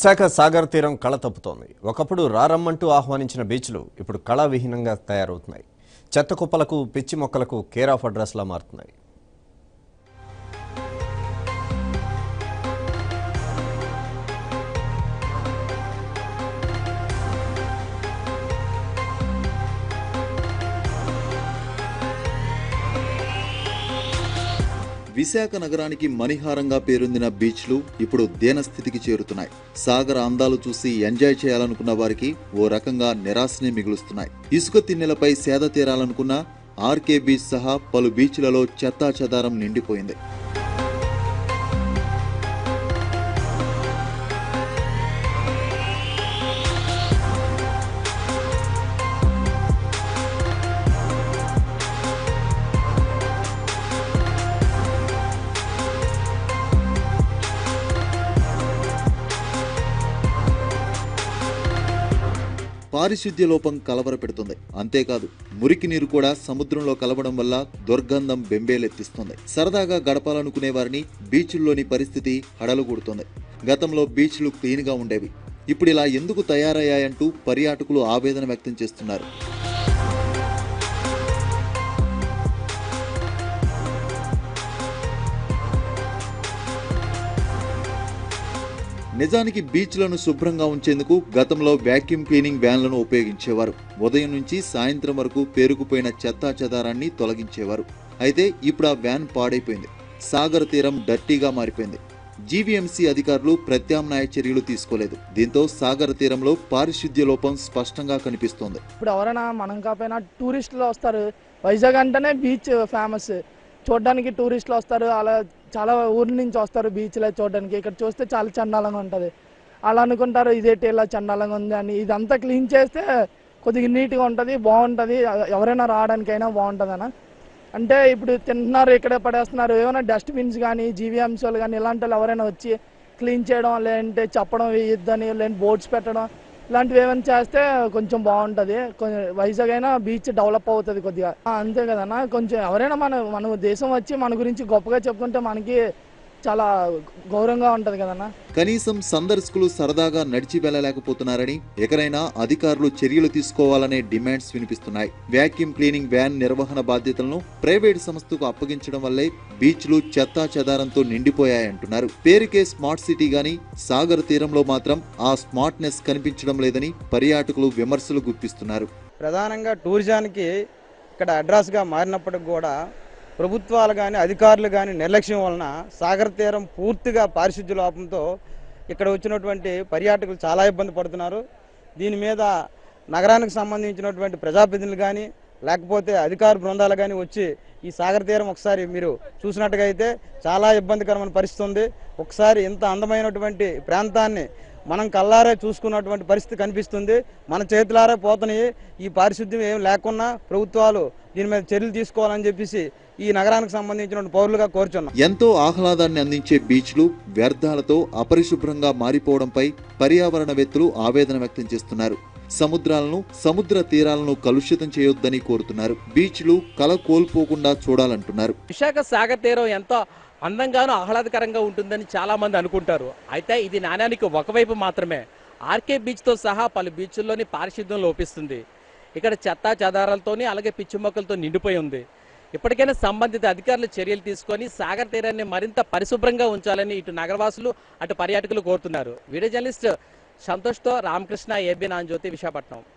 విశాఖ సాగర్ తీరం కళ తప్పుతోంది ఒకప్పుడు రారమ్మంటూ ఆహ్వానించిన బీచ్లు ఇప్పుడు కళావిహీనంగా తయారవుతున్నాయి చెత్త కుప్పలకు పిచ్చి మొక్కలకు కేర్ ఆఫ్ అడ్రస్లా మారుతున్నాయి విశాఖ నగరానికి మణిహారంగా పేరొందిన బీచ్లు ఇప్పుడు దీనస్థితికి చేరుతున్నాయి సాగర అందాలు చూసి ఎంజాయ్ చేయాలనుకున్న వారికి ఓ రకంగా నిరాశనే మిగులుస్తున్నాయి ఇసుక తిన్నెలపై సేద తీరాలనుకున్న ఆర్కే బీచ్ సహా పలు బీచ్లలో చెత్తా చెదారం నిండిపోయింది పారిశుద్ధ్య లోపం కలవరపెడుతుంది అంతేకాదు మురికి నీరు కూడా సముద్రంలో కలవడం వల్ల దుర్గంధం బెంబేలెత్తిస్తుంది సరదాగా గడపాలనుకునే వారిని బీచ్ల్లోని పరిస్థితి హడలుగూడుతుంది గతంలో బీచ్లు క్లీన్గా ఉండేవి ఇప్పుడు ఇలా ఎందుకు తయారయ్యాయంటూ పర్యాటకులు ఆవేదన వ్యక్తం చేస్తున్నారు నిజానికి బీచ్లను శుభ్రంగా ఉంచేందుకు గతంలో వ్యాక్యూమ్ క్లీనింగ్ వ్యాన్లను ఉపయోగించేవారు ఉదయం నుంచి సాయంత్రం వరకు పేరుకుపోయిన చెత్తా చెదారాన్ని తొలగించేవారు అయితే ఇప్పుడు ఆ వ్యాన్ పాడైపోయింది సాగర్ తీరం డర్టీగా మారిపోయింది జీవీఎంసీ అధికారులు ప్రత్యామ్నాయ చర్యలు తీసుకోలేదు దీంతో సాగర్ తీరంలో పారిశుద్ధ్య లోపం స్పష్టంగా కనిపిస్తోంది ఇప్పుడు ఎవరైనా మనం కాకపోయినా టూరిస్టులు వస్తారు వైజాగ్ అంటేనే బీచ్ ఫేమస్ చూడడానికి టూరిస్టులు వస్తారు అలా చాలా ఊరి నుంచి వస్తారు బీచ్లో చూడడానికి ఇక్కడ చూస్తే చాలా చండాలంగా ఉంటుంది అలా అనుకుంటారు ఇదేంటి ఇలా చండాలంగా ఉంది అని ఇదంతా క్లీన్ చేస్తే కొద్దిగా నీట్గా ఉంటుంది బాగుంటుంది ఎవరైనా రావడానికైనా బాగుంటుంది అన్న అంటే ఇప్పుడు తింటున్నారు ఇక్కడే పడేస్తున్నారు ఏమైనా డస్ట్బిన్స్ కానీ జీవీఎంసీలు కానీ ఇలాంటి వాళ్ళు ఎవరైనా వచ్చి క్లీన్ చేయడం లేదంటే చెప్పడం వేయొద్దని లేదంటే బోర్డ్స్ పెట్టడం ఇలాంటివి ఏమైనా చేస్తే కొంచెం బాగుంటుంది కొంచెం వైజాగ్ అయినా బీచ్ డెవలప్ అవుతుంది కొద్దిగా ఆ, అంతే కదన్నా కొంచెం ఎవరైనా మన మన దేశం వచ్చి మన గురించి గొప్పగా చెప్పుకుంటే మనకి చాలా గౌరవంగా ఉంటుంది కదన్నా కనీసం సందర్శకులు సరదాగా నడిచి వెళ్ళలేకపోతున్నారని ఎకరైనా అధికారులు చర్యలు తీసుకోవాలనే డిమాండ్స్ వినిపిస్తున్నాయి వ్యాక్యూమ్ క్లీనింగ్ వ్యాన్ నిర్వహణ బాధ్యతలను ప్రైవేట్ సంస్థకు అప్పగించడం వల్లే బీచ్లు చెత్తా చెదారంతో నిండిపోయాయంటున్నారు పేరుకే స్మార్ట్ సిటీ గాని సాగర్ తీరంలో మాత్రం ఆ స్మార్ట్నెస్ కనిపించడం లేదని పర్యాటకులు విమర్శలు గుప్పిస్తున్నారు ప్రధానంగా టూరిజానికి ఇక్కడ అడ్రస్గా మారినప్పటికి కూడా ప్రభుత్వాలు కానీ అధికారులు కానీ నిర్లక్ష్యం వలన సాగర్ తీరం పూర్తిగా పారిశుద్ధ్య లోపంతో ఇక్కడ వచ్చినటువంటి పర్యాటకులు చాలా ఇబ్బంది పడుతున్నారు దీని మీద నగరానికి సంబంధించినటువంటి ప్రజాప్రతినిధులు కానీ లేకపోతే అధికార బృందాలు కానీ వచ్చి ఈ సాగర్ తీరం ఒకసారి మీరు చూసినట్టుగా అయితే చాలా ఇబ్బందికరమైన పరిస్థితి ఉంది ఒకసారి ఇంత అందమైనటువంటి ప్రాంతాన్ని మనం కల్లారే చూసుకున్నటువంటి పరిస్థితి కనిపిస్తుంది మన చేతులారే పోతున్నాయి ఈ పారిశుద్ధ్యం ఏం లేకున్నా ప్రభుత్వాలు దీని మీద చర్యలు తీసుకోవాలని చెప్పేసి ఈ నగరానికి సంబంధించిన పౌరులుగా కోరుచున్నాం ఎంతో ఆహ్లాదాన్ని అందించే బీచ్లు వ్యర్థాలతో అపరిశుభ్రంగా మారిపోవడంపై పర్యావరణవేత్తలు ఆవేదన వ్యక్తం చేస్తున్నారు సముద్రాలను సముద్ర తీరాలను కలుషితం చేయొద్దని కోరుతున్నారు బీచ్లు కల కోల్పోకుండా చూడాలంటున్నారు విశాఖ సాగర్ తీరం ఎంతో అందంగాను ఆహ్లాదకరంగా ఉంటుందని చాలా మంది అనుకుంటారు అయితే ఇది నాణ్యానికి ఒకవైపు మాత్రమే ఆర్కే బీచ్తో సహా పలు బీచ్ల్లోని పారిశుద్ధ్యం లోపిస్తుంది ఇక్కడ చెత్త చెదారాలతోని అలాగే పిచ్చి మొక్కలతో నిండిపోయి ఉంది ఇప్పటికైనా సంబంధిత అధికారులు చర్యలు తీసుకొని సాగర్ తీరాన్ని మరింత పరిశుభ్రంగా ఉంచాలని ఇటు నగరవాసులు అటు పర్యాటకులు కోరుతున్నారు వీడియో జర్నలిస్ట్ సంతోష్తో రామకృష్ణ ఏబీ నాంజ్యోతి విశాఖపట్నం